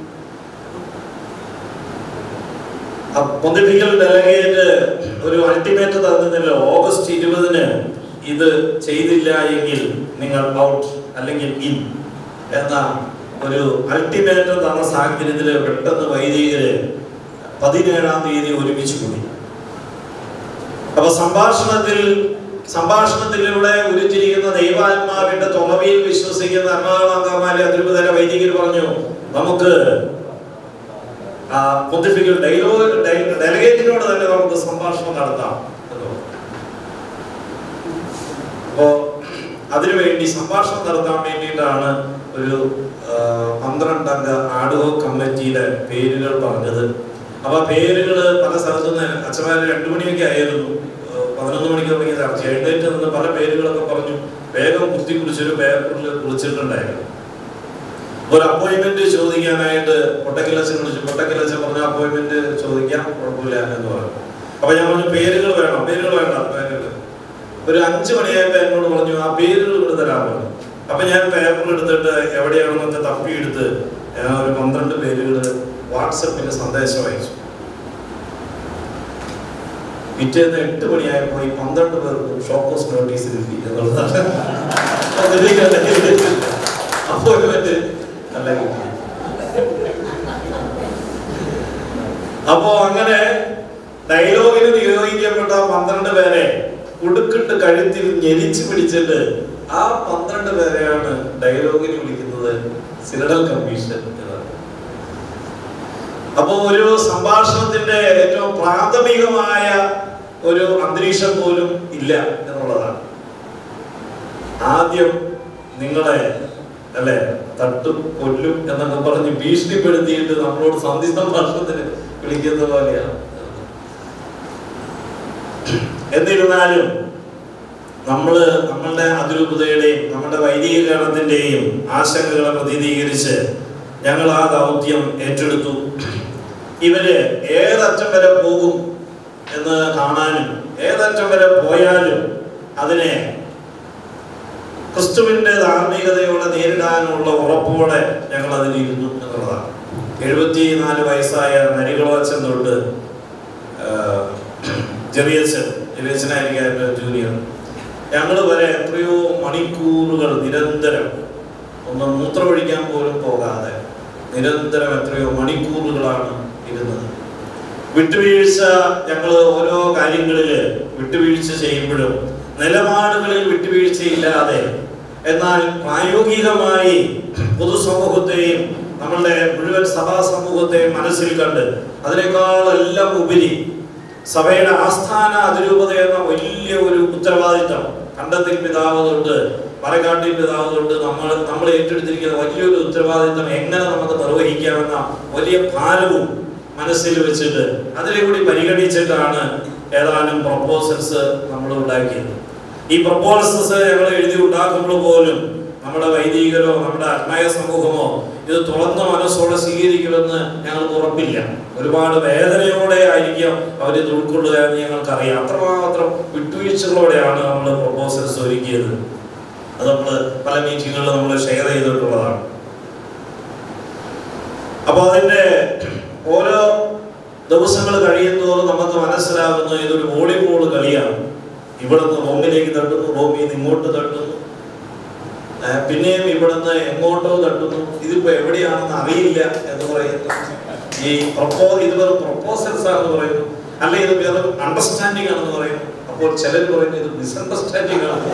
പൊന്തിപ്പിക്കൽ ഡെലഗേറ്റ് ഒരു അൾട്ടിമേറ്റ് തന്നില്ല ഓഗസ്റ്റ് ഇരുപതിന് ഇത് ചെയ്തില്ല എങ്കിൽ നിങ്ങൾ ഔട്ട് അല്ലെങ്കിൽ ഇൻ എന്ന ഒരു അൾട്ടിമേറ്റ് തന്ന സാഹചര്യത്തിൽ പെട്ടെന്ന് വൈദികര് പതിനേഴാം തീയതി ഒരുമിച്ച് കൂടി അപ്പൊ സംഭാഷണത്തിൽ സംഭാഷണത്തിലൂടെ ഉരുത്തിരിക്കുന്ന ദൈവാത്മാവിന്റെ തുറവിയിൽ വിശ്വസിക്കുന്ന എറണാകുളമാരെ അതിരൂപതര വൈദികർ പറഞ്ഞു നമുക്ക് ആ പൊന്തിഫിക്കൽ ഡയലോഗ് ഡെലഗേറ്റിനോട് തന്നെ നമുക്ക് സംഭാഷണം നടത്താം എന്ന് പറഞ്ഞു. അപ്പോ അതിനുവേണ്ടി സംഭാഷണം നടത്താൻ വേണ്ടിയിട്ടാണ് ഒരു ആ, പന്ത്രണ്ടംഗ ആഡുവോ കമ്മിറ്റിയുടെ പേരുകൾ പറഞ്ഞത് അപ്പൊ ആ പേരുകൾ പല സ്ഥലത്തു നിന്ന് അച്ഛന്മാര് രണ്ടു മണിയൊക്കെ ആയിരുന്നു ആ, പതിനൊന്ന് മണിക്ക് തുടങ്ങിയ ചർച്ച എഴുന്നേറ്റ് നിന്ന് പല പേരുകളൊക്കെ പറഞ്ഞു വേഗം കുത്തി കുടിച്ചൊരു പേപ്പറിൽ കുളിച്ചിട്ടുണ്ടായിരുന്നു ഒരു അപ്പോയിന്റ്മെന്റ് ചോദിക്കാനായിട്ട് പൊട്ടക്കിലച്ചൻ വിളിച്ചു പൊട്ടക്കിലച്ചൻ പറഞ്ഞ അപ്പോയിന്റ്മെന്റ് ചോദിക്കാം കുഴപ്പമില്ല എന്ന് പറഞ്ഞു അപ്പൊ ഞാൻ പറഞ്ഞു പേരുകൾ വേണം പേരുകൾ വേണ്ട പേരുകൾ ഒരു അഞ്ചു മണിയായപ്പോ എന്നോട് പറഞ്ഞു ആ പേരുകൾ ഇവിടെ തരാൻ പറഞ്ഞു അപ്പൊ ഞാൻ പേപ്പർ എടുത്തിട്ട് എവിടെയാണെന്നൊക്കെ തപ്പിയെടുത്ത് ഞാൻ ഒരു പന്ത്രണ്ട് പേരുകൾ വാട്സപ്പിൽ സന്ദേശം അയച്ചു പിറ്റേന്ന് എട്ട് മണിയായപ്പോൾ ഈ പന്ത്രണ്ട് പേർക്ക് ഷോക്കോസ് നോട്ടീസ് കിട്ടി എന്നുള്ളതാണ് അപ്പോയിന്റ്മെന്റ് അല്ല കിട്ടി അപ്പോ അങ്ങനെ ഡയലോഗിന് നിയോഗിക്കപ്പെട്ട പന്ത്രണ്ട് പേരെ ഉടുക്കിട്ട് കഴുത്തിൽ ഞെരിച്ചു പിടിച്ചിട്ട് ആ പന്ത്രണ്ട് പേരെയാണ് ഡയലോഗിന് വിളിക്കുന്നത് സിനഡൽ കമ്മീഷൻ എന്നാണ് അപ്പോ ഒരു സംഭാഷണത്തിന്റെ ഏറ്റവും പ്രാഥമികമായ ഒരു അന്തരീക്ഷം പോലും ഇല്ല എന്നുള്ളതാണ് ആദ്യം നിങ്ങളെ അല്ലെ തട്ടും കൊല്ലും എന്നൊക്കെ പറഞ്ഞ് ഭീഷണിപ്പെടുത്തിയിട്ട് നമ്മളോട് സന്ധി സംഭാഷണത്തിന് വിളിക്കുന്ന പോലെയാണ് എന്നിരുന്നാലും നമ്മള് നമ്മളുടെ അതിരൂപതയുടെയും നമ്മുടെ വൈദികീകരണത്തിന്റെയും ആശങ്കകളെ പ്രതിനിധീകരിച്ച് ഞങ്ങൾ ആ ദൗത്യം ഏറ്റെടുത്തു ഇവര് ഏതറ്റം വരെ പോകും എന്ന് കാണാനും ഏതറ്റം വരെ പോയാലും അതിനെ ക്രിസ്തുവിന്റെ ധാർമ്മികതയോടെ നേരിടാനുള്ള ഉറപ്പോടെ ഞങ്ങൾ അതിലിരുന്നു എന്നുള്ളതാണ് എഴുപത്തി നാല് വയസ്സായ നരികളോച്ചൻ തൊട്ട് ചെറിയച്ഛൻ ചെറിയച്ഛനായിരിക്കും എൻ്റെ ജൂനിയർ ഞങ്ങൾ വരെ എത്രയോ മണിക്കൂറുകൾ നിരന്തരം ഒന്ന് മൂത്രമൊഴിക്കാൻ പോലും പോകാതെ നിരന്തരം എത്രയോ മണിക്കൂറുകളാണ് ഇരുന്നത് വിട്ടുവീഴ്ച ഞങ്ങൾ ഓരോ കാര്യങ്ങളിൽ വിട്ടുവീഴ്ച ചെയ്യുമ്പോഴും നിലപാടുകളിൽ വിട്ടുവീഴ്ചയില്ലാതെ എന്നാൽ പ്രായോഗികമായി പൊതുസമൂഹത്തെയും നമ്മളുടെ മുഴുവൻ സഭാ സമൂഹത്തെയും മനസ്സിൽ കണ്ട് അതിനേക്കാളെല്ലാം ഉപരി സഭയുടെ ആസ്ഥാന അതിരൂപത എന്ന വലിയ ഒരു ഉത്തരവാദിത്തം കണ്ടത്തിൽ പിതാവ് തൊട്ട് മറക്കാട്ടിൽ പിതാവ് തൊട്ട് നമ്മൾ നമ്മൾ ഏറ്റെടുത്തിരിക്കുന്ന വലിയൊരു ഉത്തരവാദിത്തം എങ്ങനെ നമുക്ക് നിർവഹിക്കാമെന്ന വലിയ ഭാരവും മനസ്സിൽ വെച്ചിട്ട് അതിനെ കൂടി പരിഗണിച്ചിട്ടാണ് ഏതാനും പ്രപ്പോസൽസ് നമ്മൾ ഉണ്ടാക്കിയത് ഈ പ്രപ്പോസൽസ് ഞങ്ങൾ എഴുതി ഉണ്ടാക്കുമ്പോൾ പോലും നമ്മുടെ വൈദികരോ നമ്മുടെ ആത്മായ സമൂഹമോ ഇത് തുറന്ന മനസ്സോടെ സ്വീകരിക്കുമെന്ന് ഞങ്ങൾക്ക് ഉറപ്പില്ല ഒരുപാട് വേദനയോടെ ആയിരിക്കും അവരിത് ഉൾക്കൊള്ളുക എന്ന് ഞങ്ങൾക്കറിയാം അത്രമാത്രം വിട്ടുവീഴ്ചകളോടെയാണ് നമ്മൾ പ്രപ്പോസൽസ് ഒരുക്കിയത് അത് നമ്മൾ പല മീറ്റിങ്ങുകളിൽ നമ്മൾ ഷെയർ ചെയ്തിട്ടുള്ളതാണ് അപ്പോൾ അതിന്റെ ഓരോ ദിവസങ്ങൾ കഴിയുന്നതോറും നമുക്ക് മനസ്സിലാകുന്നു ഇതൊരു വോളിബോൾ കളിയാണ് ഇവിടുന്ന് റോമിലേക്ക് തട്ടുന്നു റോമിൽ നിന്ന് ഇങ്ങോട്ട് തട്ടുന്നു ആ, പിന്നെയും ഇവിടുന്ന് എങ്ങോട്ടോ തട്ടുന്നു ഇതിപ്പോ എവിടെയാണെന്ന് അറിയില്ല എന്ന് പറയുന്നു ഈ പ്രപ്പോ ഇത് വെറും പ്രപ്പോസൽസ് ആണെന്ന് പറയുന്നു അല്ല ഇത് വെറും അണ്ടർസ്റ്റാൻഡിംഗ് ആണെന്ന് പറയുന്നു അപ്പോൾ ചിലർ പറയുന്നു ഇത് മിസ്അണ്ടർസ്റ്റാൻഡിംഗ് ആണ്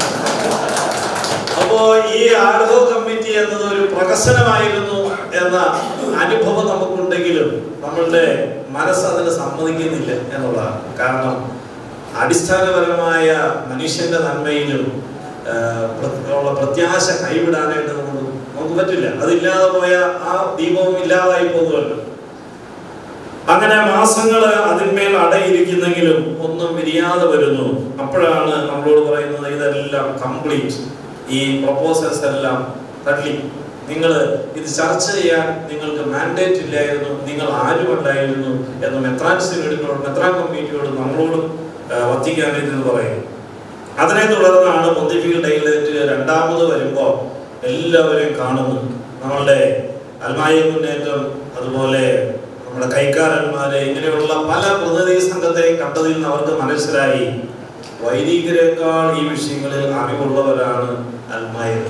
അപ്പോ ഈ ആഡോ കമ്മിറ്റി എന്നത് ഒരു പ്രകസനമായിരുന്നു എന്ന അനുഭവം നമുക്കുണ്ടെങ്കിലും നമ്മളുടെ മനസ്സ് അതിന് സമ്മതിക്കുന്നില്ല എന്നുള്ളതാണ് കാരണം അടിസ്ഥാനപരമായ മനുഷ്യന്റെ നന്മയിലും ആ, പ്ര- ഉള്ള പ്രത്യാശ കൈവിടാനായിട്ട് നമുക്ക് നമുക്ക് പറ്റില്ല അതില്ലാതെ പോയ ആ ദീപവും ഇല്ലാതായി പോകുമല്ലോ അങ്ങനെ മാസങ്ങള് അതിന്മേൽ അടയിരിക്കുന്നെങ്കിലും ഒന്നും വിരിയാതെ വരുന്നു അപ്പോഴാണ് നമ്മളോട് പറയുന്നത് ഇതെല്ലാം കംപ്ലീറ്റ് ഈ പ്രപ്പോസൽസ് എല്ലാം തള്ളി നിങ്ങൾ ഇത് ചർച്ച ചെയ്യാൻ നിങ്ങൾക്ക് മാൻഡേറ്റ് ഇല്ലായിരുന്നു നിങ്ങൾ ആരുമല്ലായിരുന്നു എന്ന് മെത്രാൻസിനോടും മെത്രാൻ കമ്മിറ്റിയോടും നമ്മളോടും ആ, വത്തിക്കാനിൽ നിന്ന് പറയുന്നു അതിനെ തുടർന്നാണ് പൊന്തിഫിക്കൽ ഡൈലേറ്റ് രണ്ടാമത് വരുമ്പോൾ എല്ലാവരെയും കാണുന്നു നമ്മളുടെ അൽമായ മുന്നേറ്റം അതുപോലെ നമ്മുടെ കൈക്കാരന്മാരെ ഇങ്ങനെയുള്ള പല പ്രതിനിധി സംഘത്തെയും കണ്ടതിൽ നിന്ന് അവർക്ക് മനസ്സിലായി വൈദികരെക്കാൾ ഈ വിഷയങ്ങളിൽ അറിവുള്ളവരാണ് അൽമായർ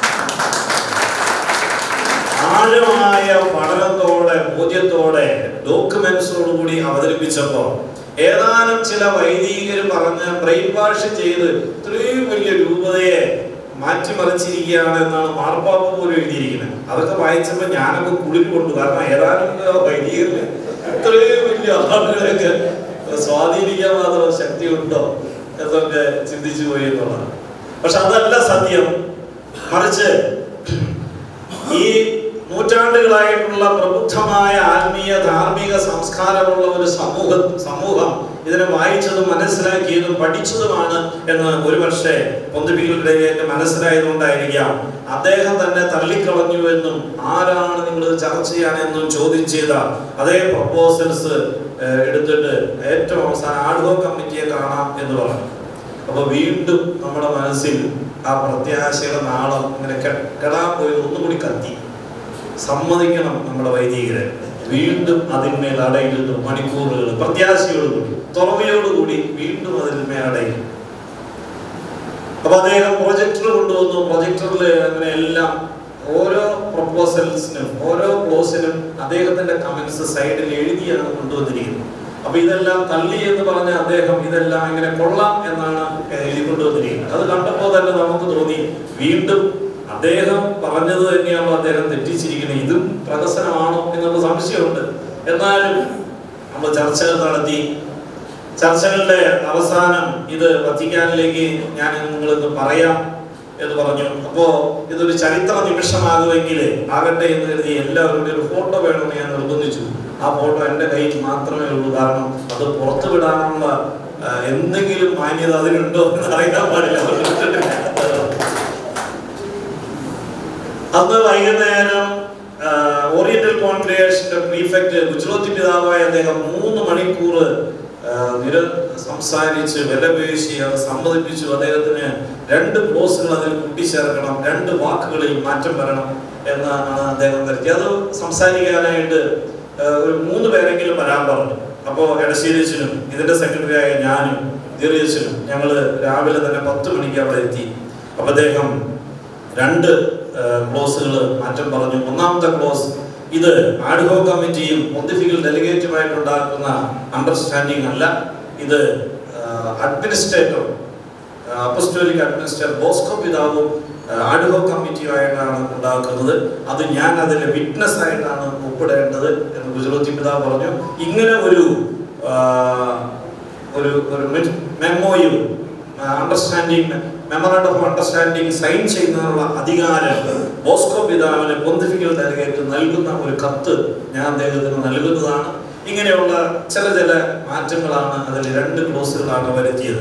ആഴമായ പഠനത്തോടെ ബോധ്യത്തോടെ ഡോക്യുമെന്റ്സോടുകൂടി അവതരിപ്പിച്ചപ്പോ ഏതാനും ചില വൈദികർ പറഞ്ഞ് ബ്രെയിൻ വാഷ് ചെയ്ത് ഇത്രയും വലിയ രൂപതയെ മാറ്റിമറിച്ചിരിക്കുകയാണ് എന്നാണ് മാർപ്പാപ്പ പോലും എഴുതിയിരിക്കുന്നത് അതൊക്കെ വായിച്ചപ്പോൾ ഞാനൊക്കെ കുളിര് കൊണ്ടു കാരണം ഏതാനും വൈദികരില് ഇത്രയും വലിയ ആളുകളെയൊക്കെ സ്വാധീനിക്കാൻ മാത്രം ശക്തി ഉണ്ടോ എന്നൊക്കെ ചിന്തിച്ചു പോയി എന്നുള്ളതാണ് പക്ഷെ അതല്ല സത്യം മറിച്ച് ഈ നൂറ്റാണ്ടുകളായിട്ടുള്ള പ്രബുദ്ധമായ ആത്മീയ ധാർമ്മിക സംസ്കാരമുള്ള ഒരു സമൂഹ സമൂഹം ഇതിനെ വായിച്ചതും മനസ്സിലാക്കിയതും പഠിച്ചതുമാണ് എന്ന് ഒരു പക്ഷേ പൊന്തുപികളുടെ മനസ്സിലായതുകൊണ്ടായിരിക്കാം അദ്ദേഹം തന്നെ തള്ളിക്കളഞ്ഞു എന്നും ആരാണ് നിങ്ങൾ ഇത് ചർച്ച ചെയ്യാനെന്നും ചോദ്യം ചെയ്ത അതേ പ്രപ്പോസൽസ് എടുത്തിട്ട് ഏറ്റവും അവസാനം ആഡ്ഹോ കമ്മിറ്റിയെ കാണാം എന്ന് പറഞ്ഞു അപ്പൊ വീണ്ടും നമ്മുടെ മനസ്സിൽ ആ പ്രത്യാശയുടെ നാളം ഇങ്ങനെ കെ- കെടാൻ പോയി ഒന്നുകൂടി കത്തി സമ്മതിക്കണം നമ്മുടെ വൈദികരെ വീണ്ടും അതിന്മേൽ അടയിരുന്നു മണിക്കൂറുകൾ പ്രത്യാശയോടുകൂടി തുറവയോടുകൂടി വീണ്ടും അതിന്മേൽ അടയും അപ്പൊ അദ്ദേഹം പ്രൊജക്ടർ കൊണ്ടുവന്നു പ്രൊജക്ടറിൽ അങ്ങനെ എല്ലാം ഓരോ പ്രപ്പോസൽസിനും ഓരോ ക്ലോസിനും അദ്ദേഹത്തിന്റെ കമന്റ്സ് സൈഡിൽ എഴുതിയാണ് കൊണ്ടുവന്നിരിക്കുന്നത് അപ്പൊ ഇതെല്ലാം തള്ളി എന്ന് പറഞ്ഞ അദ്ദേഹം ഇതെല്ലാം ഇങ്ങനെ കൊള്ളാം എന്നാണ് എഴുതി കൊണ്ടുവന്നിരിക്കുന്നത് അത് കണ്ടപ്പോൾ തന്നെ നമുക്ക് തോന്നി വീണ്ടും അദ്ദേഹം പറഞ്ഞത് തന്നെയാണോ അദ്ദേഹം തെറ്റിച്ചിരിക്കുന്നത് ഇതും പ്രഹസനമാണോ എന്നുള്ള സംശയമുണ്ട് എന്നാലും നമ്മൾ ചർച്ചകൾ നടത്തി ചർച്ചകളുടെ അവസാനം ഇത് വത്തിക്കാനിലേക്ക് ഞാൻ നിങ്ങൾക്ക് പറയാം എന്ന് പറഞ്ഞു അപ്പോ ഇതൊരു ചരിത്ര നിമിഷമാകുമെങ്കിൽ ആകട്ടെ എന്ന് കരുതി എല്ലാവരുടെ ഒരു ഫോട്ടോ വേണമെന്ന് ഞാൻ നിർബന്ധിച്ചു ആ ഫോട്ടോ എൻ്റെ കയ്യിൽ മാത്രമേ ഉള്ളൂ കാരണം അത് പുറത്തു വിടാനുള്ള ആ, എന്തെങ്കിലും മാന്യത അതിനുണ്ടോ എന്ന് അറിയാൻ പാടില്ല അതുകൊണ്ട് വിട്ടിട്ടില്ല. അന്ന് വൈകുന്നേരം ആ, ഓറിയന്റൽ കോൺക്രിയേഷന്റെ പ്രീഫെക്ട് ഗുജറാത്തി പിതാവായ അദ്ദേഹം മൂന്ന് മണിക്കൂർ ആ, നിര സംസാരിച്ച് വിലപേശി അത് സമ്മതിപ്പിച്ചു അദ്ദേഹത്തിന് രണ്ട് ക്ലോസുകൾ അതിൽ കൂട്ടിച്ചേർക്കണം രണ്ട് വാക്കുകളിൽ മാറ്റം വരണം എന്നാണ് അദ്ദേഹം വരുത്തി അത് സംസാരിക്കാനായിട്ട് ആ, ഒരു മൂന്ന് പേരെങ്കിലും വരാൻ പറഞ്ഞു അപ്പോൾ എടശ്ശേരിച്ചനും ഇതിന്റെ സെക്രട്ടറിയായ ഞാനും ദീർഘച്ചനും ഞങ്ങൾ രാവിലെ തന്നെ പത്ത് മണിക്ക് അവിടെ എത്തി അപ്പോൾ അദ്ദേഹം രണ്ട് ക്ലോസുകൾ മാറ്റം പറഞ്ഞു ഒന്നാമത്തെ ക്ലോസ് ഇത് ആഡ്ഹോ കമ്മിറ്റിയും പൊന്തിഫിക്കൽ ഡെലിഗേറ്റുമായിട്ടുണ്ടാക്കുന്ന അണ്ടർസ്റ്റാൻഡിംഗ് അല്ല ഇത് അഡ്മിനിസ്ട്രേറ്റർ അപ്പസ്റ്റോലിക് അഡ്മിനിസ്ട്രേറ്റർ ബോസ്കോ പിതാവും ആഡ്ഹോ കമ്മിറ്റിയുമായിട്ടാണ് ഉണ്ടാക്കുന്നത് അത് ഞാൻ അതിലെ വിറ്റ്നസ് ആയിട്ടാണ് ഒപ്പിടേണ്ടത് എന്ന് ഗുജറാത്തി പിതാവ് പറഞ്ഞു ഇങ്ങനെ ഒരു ആ, ഒരു ഒരു മെമ്മോയും understanding memorandum of understanding sign ചെയ്യുന്നതിനുള്ള അധികാരം ബോസ്കോ പിതാവിന് പൊന്തിഫിക്കൽ ഡെലിഗേറ്റ് നൽകുന്ന ഒരു കത്ത് ഞാൻ അദ്ദേഹത്തിന് നൽകുന്നതാണ് ഇങ്ങനെയുള്ള ചില ചില മാറ്റങ്ങളാണ് അതിൽ രണ്ട് ക്ലോസുകളാണ് വരുത്തിയത്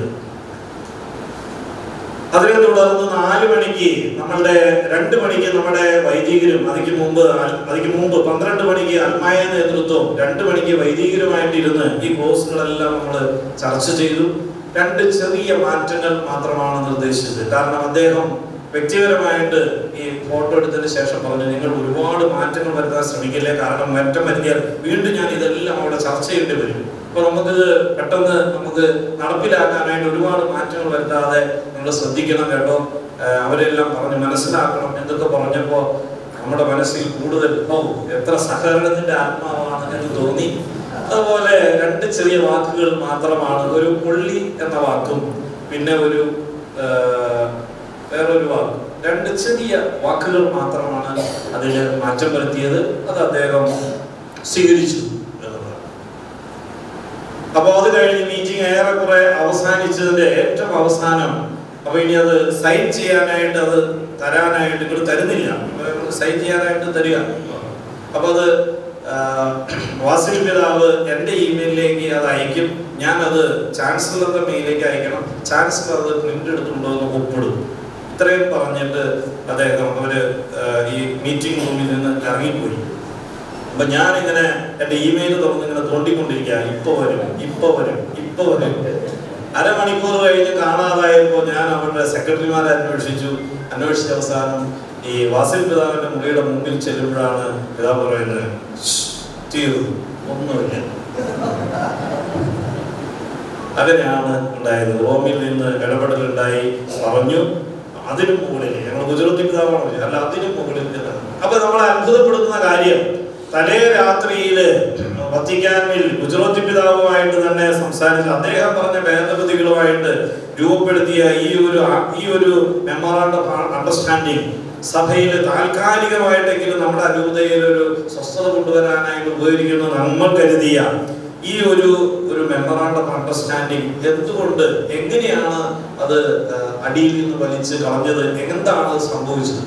അതിനെ തുടർന്ന് നാല് മണിക്ക് നമ്മളുടെ രണ്ട് മണിക്ക് നമ്മുടെ വൈദികരും അതിക്ക് മുമ്പ് അൽ- അതിക്ക് മുമ്പ് പന്ത്രണ്ട് മണിക്ക് അൽമായ നേതൃത്വം രണ്ട് മണിക്ക് വൈദികരുമായിട്ടിരുന്ന് ഈ ക്ലോസുകളെല്ലാം നമ്മൾ ചർച്ച ചെയ്തു രണ്ട് ചെറിയ മാറ്റങ്ങൾ മാത്രമാണ് നിർദ്ദേശിച്ചത് കാരണം അദ്ദേഹം വ്യക്തിപരമായിട്ട് ഈ ഫോട്ടോ എടുത്തതിന് ശേഷം പറഞ്ഞു നിങ്ങൾ ഒരുപാട് മാറ്റങ്ങൾ വരുത്താൻ ശ്രമിക്കില്ലേ കാരണം മാറ്റം വരുത്തിയാൽ വീണ്ടും ഞാൻ ഇതെല്ലാം അവിടെ ചർച്ച ചെയ്യേണ്ടി വരും അപ്പൊ നമുക്കിത് പെട്ടെന്ന് നമുക്ക് നടപ്പിലാക്കാനായിട്ട് ഒരുപാട് മാറ്റങ്ങൾ വരുത്താതെ നിങ്ങൾ ശ്രദ്ധിക്കണം കേട്ടോ ആഹ് അവരെല്ലാം പറഞ്ഞ് മനസ്സിലാക്കണം എന്നൊക്കെ പറഞ്ഞപ്പോൾ നമ്മുടെ മനസ്സിൽ കൂടുതൽ ഓ എത്ര സഹകരണത്തിന്റെ ആത്മാവാണ് എന്ന് തോന്നി അതുപോലെ രണ്ട് ചെറിയ വാക്കുകൾ മാത്രമാണ് ഒരു പുള്ളി എന്ന വാക്കും പിന്നെ ഒരു ആഹ്, വേറൊരു വാക്കും രണ്ട് ചെറിയ വാക്കുകൾ മാത്രമാണ് അതിൽ മാറ്റം വരുത്തിയത് അത് അദ്ദേഹം സ്വീകരിച്ചു എന്നുള്ളതാണ് അപ്പോൾ അത് കഴിഞ്ഞ് മീറ്റിംഗ് ഏറെക്കുറെ അവസാനിച്ചതിന്റെ ഏറ്റവും അവസാനം അപ്പൊ ഇനി അത് സൈൻ ചെയ്യാനായിട്ട് അത് തരാനായിട്ട് ഇങ്ങോട്ട് തരുന്നില്ല സൈൻ ചെയ്യാനായിട്ട് തരിക അപ്പൊ അത് ആ, വാസിൽ പിതാവ് എൻ്റെ ഇമെയിലിലേക്ക് അത് അയക്കും ഞാൻ അത് ചാൻസലറുടെ മെയിലേക്ക് അയക്കണം ചാൻസലർ അത് പ്രിന്റ് എടുത്തുകൊണ്ടുവന്ന് ഒപ്പിടും ഇത്രയും പറഞ്ഞിട്ട് അദ്ദേഹം അവര് ആ, ഈ മീറ്റിംഗ് റൂമിൽ നിന്ന് ഇറങ്ങിപ്പോയി അപ്പൊ ഞാൻ ഇങ്ങനെ എന്റെ ഇമെയിൽ തുറന്ന് ഇങ്ങനെ തോണ്ടിക്കൊണ്ടിരിക്കുക ഇപ്പൊ വരും ഇപ്പൊ വരും ഇപ്പൊ വരും അരമണിക്കൂർ കഴിഞ്ഞ് കാണാതായപ്പോ ഞാൻ അവരുടെ സെക്രട്ടറിമാരെ അന്വേഷിച്ചു അന്വേഷിച്ച അവസാനം ഈ വാസിൽ പിതാവിന്റെ മുറിയുടെ മുമ്പിൽ ചെല്ലുമ്പോഴാണ് പിതാവ് പറയുന്നത് "ശ്ശ്, തീർന്നു ഒന്നുമില്ല അങ്ങനെയാണ് ഉണ്ടായത് റോമിൽ നിന്ന് ഇടപെടലുണ്ടായി പറഞ്ഞു അതിനു മുകളിൽ ഞങ്ങൾ ഗുജറാത്തി പിതാവാണ് പറഞ്ഞത്. അല്ല അതിനു മുകളിൽ എന്ന്. അപ്പൊ നമ്മളെ അത്ഭുതപ്പെടുത്തുന്ന കാര്യം തലേ രാത്രിയില് വത്തിക്കാനിൽ ഗുജറാത്തി പിതാവുമായിട്ട് തന്നെ സംസാരിച്ച് അദ്ദേഹം പറഞ്ഞ ഭേദഗതികളുമായിട്ട് രൂപപ്പെടുത്തിയ ഈ ഒരു ആ- ഈ ഒരു മെമ്മറാണ്ടം അണ്ടർസ്റ്റാൻഡിങ് സഭയിൽ താൽക്കാലികമായിട്ടെങ്കിലും നമ്മുടെ അരൂപതയിൽ ഒരു സ്വസ്ഥത കൊണ്ടുവരാനായിട്ട് ഉപകരിക്കുന്ന നമ്മൾ കരുതിയ ഈ ഒരു ഒരു മെമ്മറാണ്ടം അണ്ടർസ്റ്റാൻഡിങ് എന്തുകൊണ്ട് എങ്ങനെയാണ് അത് ആ, അടിയിൽ നിന്ന് വലിച്ച് കളഞ്ഞത് എന്താണ് സംഭവിച്ചത്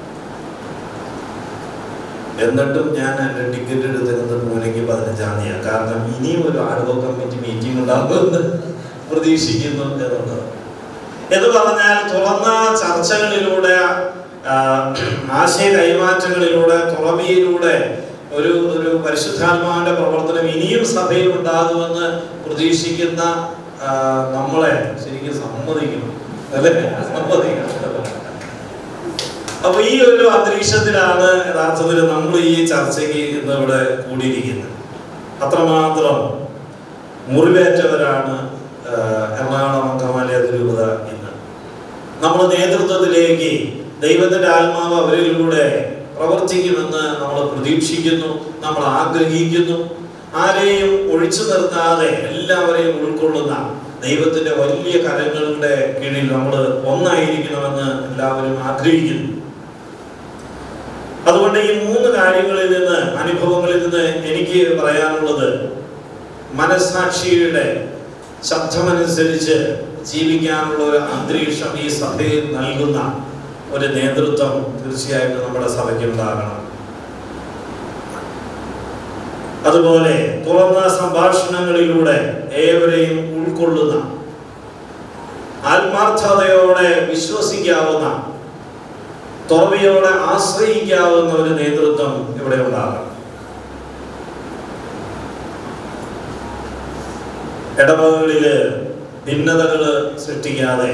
എന്നിട്ടും ഞാൻ എൻ്റെ ടിക്കറ്റ് എടുത്തിരുന്നത് പൂനെക്ക് പതിനഞ്ചാം തീയതിയാണ് കാരണം ഇനിയും ഒരു ആലുവ കമ്മിറ്റി മീറ്റിംഗ് ഉണ്ടാകുമെന്ന് പ്രതീക്ഷിക്കുന്നു എന്നുള്ളത് എന്ന് പറഞ്ഞാൽ തുറന്ന ചർച്ചകളിലൂടെ ആ, ആശയ കൈമാറ്റങ്ങളിലൂടെ തുറവിയിലൂടെ ഒരു ഒരു പരിശുദ്ധാത്മാവിന്റെ പ്രവർത്തനം ഇനിയും സഭയിൽ ഉണ്ടാകുമെന്ന് പ്രതീക്ഷിക്കുന്ന ആ, നമ്മളെ ശരിക്കും സമ്മതിക്കണം അല്ലേ സമ്മതിക്കണം അപ്പൊ ഈ ഒരു അന്തരീക്ഷത്തിലാണ് യഥാർത്ഥത്തിൽ നമ്മൾ ഈ ചർച്ചയ്ക്ക് ഇന്ന് ഇവിടെ കൂടിയിരിക്കുന്നത് അത്രമാത്രം മുറിവേറ്റവരാണ് ആ, എറണാകുളം അങ്കമാലി അതിരൂപത ഇന്ന് നമ്മൾ നേതൃത്വത്തിലേക്ക് ദൈവത്തിന്റെ ആത്മാവ് അവരിലൂടെ പ്രവർത്തിക്കുമെന്ന് നമ്മൾ പ്രതീക്ഷിക്കുന്നു നമ്മൾ ആഗ്രഹിക്കുന്നു ആരെയും ഒഴിച്ചു നിർത്താതെ എല്ലാവരെയും ഉൾക്കൊള്ളുന്ന ദൈവത്തിന്റെ വലിയ കരങ്ങളുടെ കീഴിൽ നമ്മൾ ഒന്നായിരിക്കണമെന്ന് എല്ലാവരും ആഗ്രഹിക്കുന്നു അതുകൊണ്ട് ഈ മൂന്ന് കാര്യങ്ങളിൽ നിന്ന് അനുഭവങ്ങളിൽ നിന്ന് എനിക്ക് പറയാനുള്ളത് മനസാക്ഷിയുടെ ശബ്ദമനുസരിച്ച് ജീവിക്കാനുള്ള ഒരു അന്തരീക്ഷം ഈ സഭയിൽ നൽകുന്ന ഒരു നേതൃത്വം തീർച്ചയായിട്ടും നമ്മുടെ സഭയ്ക്ക് ഉണ്ടാകണം അതുപോലെ തുറന്ന സംഭാഷണങ്ങളിലൂടെ ഏവരെയും ഉൾക്കൊള്ളുന്ന ആത്മാർത്ഥതയോടെ വിശ്വസിക്കാവുന്ന തുറവിയോടെ ആശ്രയിക്കാവുന്ന ഒരു നേതൃത്വം ഇവിടെ ഉണ്ടാകണം ഇടവകളില് ഭിന്നതകൾ സൃഷ്ടിക്കാതെ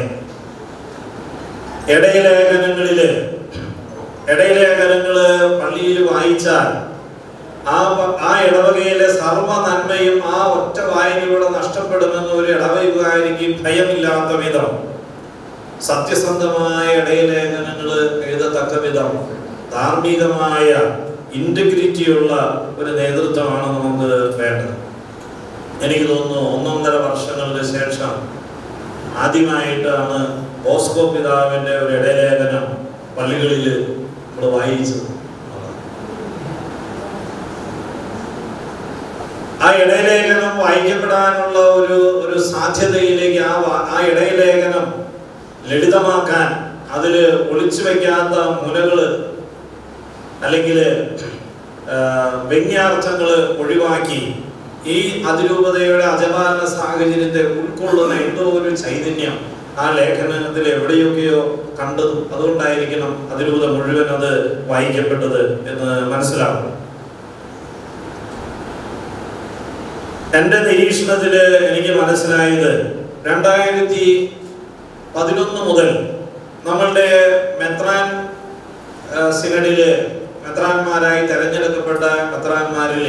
ഇടയലേഖനങ്ങളില് ഇടയലേഖനങ്ങള് പള്ളിയിൽ വായിച്ചാൽ ആ വ- ആ ഇടവകയിലെ സർവ്വ നന്മയും ആ ഒറ്റ വായനയിലൂടെ നഷ്ടപ്പെടുമെന്ന് ഒരു ഇടവകാരിക്ക് ഭയമില്ലാത്ത വിധം സത്യസന്ധമായ ഇടയലേഖനങ്ങൾ എഴുതത്തക്ക വിധം ധാർമ്മികമായ ഇന്റഗ്രിറ്റിയുള്ള ഒരു നേതൃത്വമാണ് നമുക്ക് വേണ്ടത് എനിക്ക് തോന്നുന്നു ഒന്നൊന്നര വർഷങ്ങൾക്ക് ശേഷം ആദ്യമായിട്ടാണ് ബോസ്കോ പിതാവിന്റെ ഒരു ഇടയലേഖനം പള്ളികളിൽ നമ്മൾ വായിച്ചത് ആ ഇടയലേഖനം വായിക്കപ്പെടാനുള്ള ഒരു ഒരു സാധ്യതയിലേക്ക് ആ വാ- ആ ഇടയലേഖനം ലളിതമാക്കാൻ അതില് ഒളിച്ചു വെക്കാത്ത മുലകള് അല്ലെങ്കിൽ വ്യംഗ്യാർത്ഥങ്ങള് ഒഴിവാക്കി ഈ അതിരൂപതയുടെ അജപാലന സാഹചര്യത്തെ ഉൾക്കൊള്ളുന്ന എന്തോ ഒരു ചൈതന്യം ആ ലേഖനത്തിൽ എവിടെയൊക്കെയോ കണ്ടതും അതുകൊണ്ടായിരിക്കണം അതിരൂപത മുഴുവൻ അത് വായിക്കപ്പെട്ടത് എന്ന് മനസ്സിലാകും എന്റെ നിരീക്ഷണത്തില് എനിക്ക് മനസ്സിലായത് രണ്ടായിരത്തി പതിനൊന്ന് മുതൽ നമ്മളുടെ മെത്രാൻ ആ, സിനഡില് മെത്രാന്മാരായി തെരഞ്ഞെടുക്കപ്പെട്ട മെത്രാന്മാരില്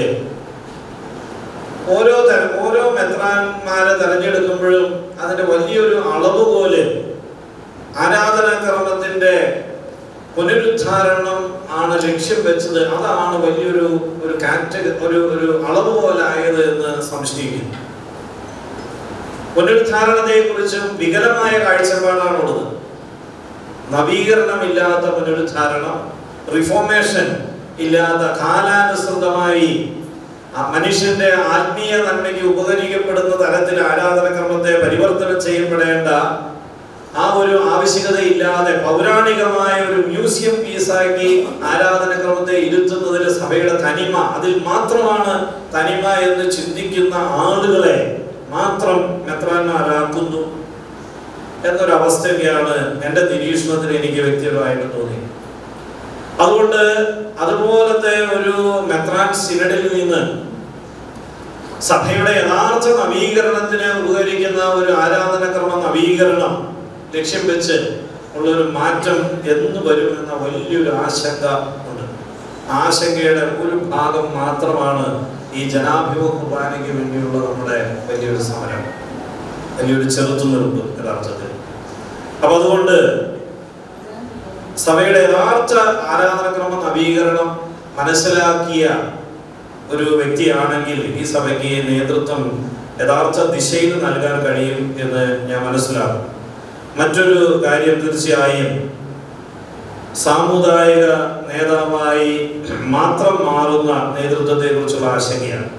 ഓരോ തെര- ഓരോ മെത്രാന്മാരെ തെരഞ്ഞെടുക്കുമ്പോഴും അതിന്റെ വലിയൊരു അളവ് പോലെ ആരാധനാക്രമത്തിന്റെ പുനരുദ്ധാരണം ആണ് ലക്ഷ്യം വെച്ചത് അതാണ് വലിയൊരു ഒരു കാറ്റഗറി ഒരു ഒരു അളവ് പോലായത് എന്ന് സംശയിക്കുന്നു പുനരുദ്ധാരണത്തെ കുറിച്ചും വികലമായ കാഴ്ചപ്പാടാണുള്ളത് നവീകരണമില്ലാത്ത പുനരുദ്ധാരണം റിഫോർമേഷൻ ഇല്ലാത്ത കാലാനുസൃതമായി ആ മനുഷ്യന്റെ ആത്മീയ നന്മയ്ക്ക് ഉപകരിക്കപ്പെടുന്ന തരത്തിൽ ആരാധനക്രമത്തെ പരിവർത്തനം ചെയ്യപ്പെടേണ്ട ആ ഒരു ആവശ്യകതയില്ലാതെ പൗരാണികമായ ഒരു മ്യൂസിയം പീസാക്കി ആരാധനക്രമത്തെ ഇരുത്തുന്നതിൽ സഭയുടെ തനിമ അതിൽ മാത്രമാണ് തനിമ എന്ന് ചിന്തിക്കുന്ന ആളുകളെ മാത്രം മെത്രാന്മാരാക്കുന്നു എന്നൊരവസ്ഥയൊക്കെയാണ് എൻ്റെ നിരീക്ഷണത്തിൽ എനിക്ക് വ്യക്തിപരമായിട്ട് തോന്നി അതുകൊണ്ട് അതുപോലത്തെ ഒരു മെത്രാൻ സിനഡിൽ നിന്ന് സഭയുടെ യഥാർത്ഥ നവീകരണത്തിന് ഉപകരിക്കുന്ന ഒരു ആരാധനക്രമ നവീകരണം ലക്ഷ്യം വെച്ച് ഉള്ളൊരു മാറ്റം എന്ന് വരും എന്ന വലിയൊരു ആശങ്ക ഉണ്ട് ആശങ്കയുടെ ഒരു ഭാഗം മാത്രമാണ് ഈ ജനാഭിമുഖ കുർബാനയ്ക്ക് വേണ്ടിയുള്ള നമ്മുടെ വലിയൊരു സമരം വലിയൊരു ചെറുത്തുനിൽപ്പ് യഥാർത്ഥത്തിൽ അപ്പൊ അതുകൊണ്ട് സഭയുടെ യഥാർത്ഥ ആരാധനക്രമ നവീകരണം മനസ്സിലാക്കിയ ഒരു വ്യക്തിയാണെങ്കിൽ ഈ സഭയ്ക്ക് നേതൃത്വം യഥാർത്ഥ ദിശയിൽ നൽകാൻ കഴിയും എന്ന് ഞാൻ മനസ്സിലാക്കും മറ്റൊരു കാര്യം തീർച്ചയായും സാമുദായിക നേതാവായി മാത്രം മാറുന്ന നേതൃത്വത്തെ കുറിച്ചുള്ള ആശങ്കയാണ്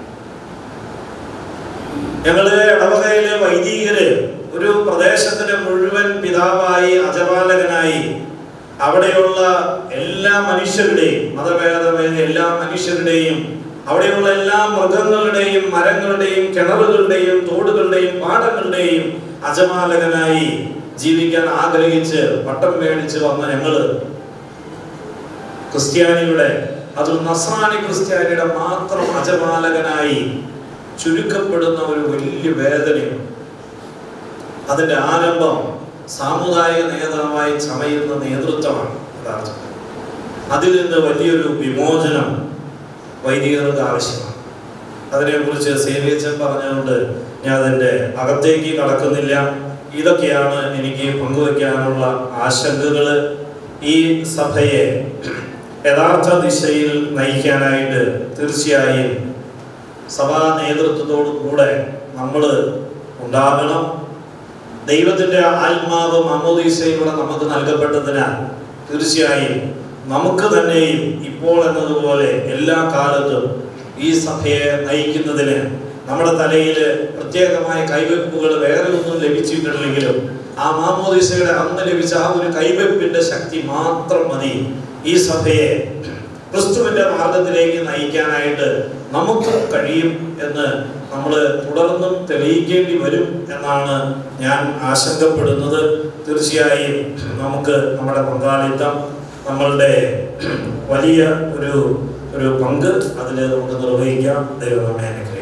ഞങ്ങള് ഇടവകയിലെ വൈദികര് ഒരു പ്രദേശത്തിന്റെ മുഴുവൻ പിതാവായി അജപാലകനായി അവിടെയുള്ള എല്ലാ മനുഷ്യരുടെയും മതഭേദമേന്യ എല്ലാ മനുഷ്യരുടെയും അവിടെയുള്ള എല്ലാ മൃഗങ്ങളുടെയും മരങ്ങളുടെയും കിണറുകളുടെയും തോടുകളുടെയും പാടങ്ങളുടെയും അജപാലകനായി ജീവിക്കാൻ ആഗ്രഹിച്ച് പട്ടം മേടിച്ച് വന്ന ഞങ്ങള് ക്രിസ്ത്യാനിയുടെ അത് നസ്രാണി ക്രിസ്ത്യാനിയുടെ മാത്രം അജപാലകനായി ചുരുക്കപ്പെടുന്ന ഒരു വലിയ വേദനയുണ്ട് അതിന്റെ ആരംഭം സാമുദായിക നേതാവായി ചമയുന്ന നേതൃത്വമാണ് യഥാർത്ഥത്തിൽ അതിൽ നിന്ന് വലിയൊരു വിമോചനം വൈദികർക്ക് ആവശ്യമാണ് അതിനെക്കുറിച്ച് സേവിയച്ചൻ പറഞ്ഞുകൊണ്ട് ഞാൻ അതിൻ്റെ അകത്തേക്ക് കടക്കുന്നില്ല ഇതൊക്കെയാണ് എനിക്ക് പങ്കുവയ്ക്കാനുള്ള ആശങ്കകൾ ഈ സഭയെ യഥാർത്ഥ ദിശയിൽ നയിക്കാനായിട്ട് തീർച്ചയായും സഭാ നേതൃത്വത്തോടു കൂടെ നമ്മൾ ഉണ്ടാകണം ദൈവത്തിന്റെ ആത്മാവ് മാമോദീസയിലൂടെ നമുക്ക് നൽകപ്പെട്ടതിനാൽ തീർച്ചയായും നമുക്ക് തന്നെയും ഇപ്പോൾ എന്നതുപോലെ എല്ലാ കാലത്തും ഈ സഭയെ നയിക്കുന്നതിന് നമ്മുടെ തലയിൽ പ്രത്യേകമായ കൈവെപ്പുകൾ വേറെ ഒന്നും ലഭിച്ചിട്ടില്ലെങ്കിലും ആ മാമോദീസയുടെ അന്ന് ലഭിച്ച ആ ഒരു കൈവെപ്പിന്റെ ശക്തി മാത്രം മതി ഈ സഭയെ ക്രിസ്തുവിന്റെ മാർഗത്തിലേക്ക് നയിക്കാനായിട്ട് നമുക്ക് കഴിയും എന്ന് നമ്മൾ തുടർന്നും തെളിയിക്കേണ്ടി വരും എന്നാണ് ഞാൻ ആശങ്കപ്പെടുന്നത് തീർച്ചയായും നമുക്ക് നമ്മുടെ പങ്കാളിത്തം നമ്മളുടെ വലിയ ഒരു ഒരു പങ്ക് അതിൽ നമുക്ക് നിർവഹിക്കാം ദൈവം നമ്മെ അനുഗ്രഹിക്കട്ടെ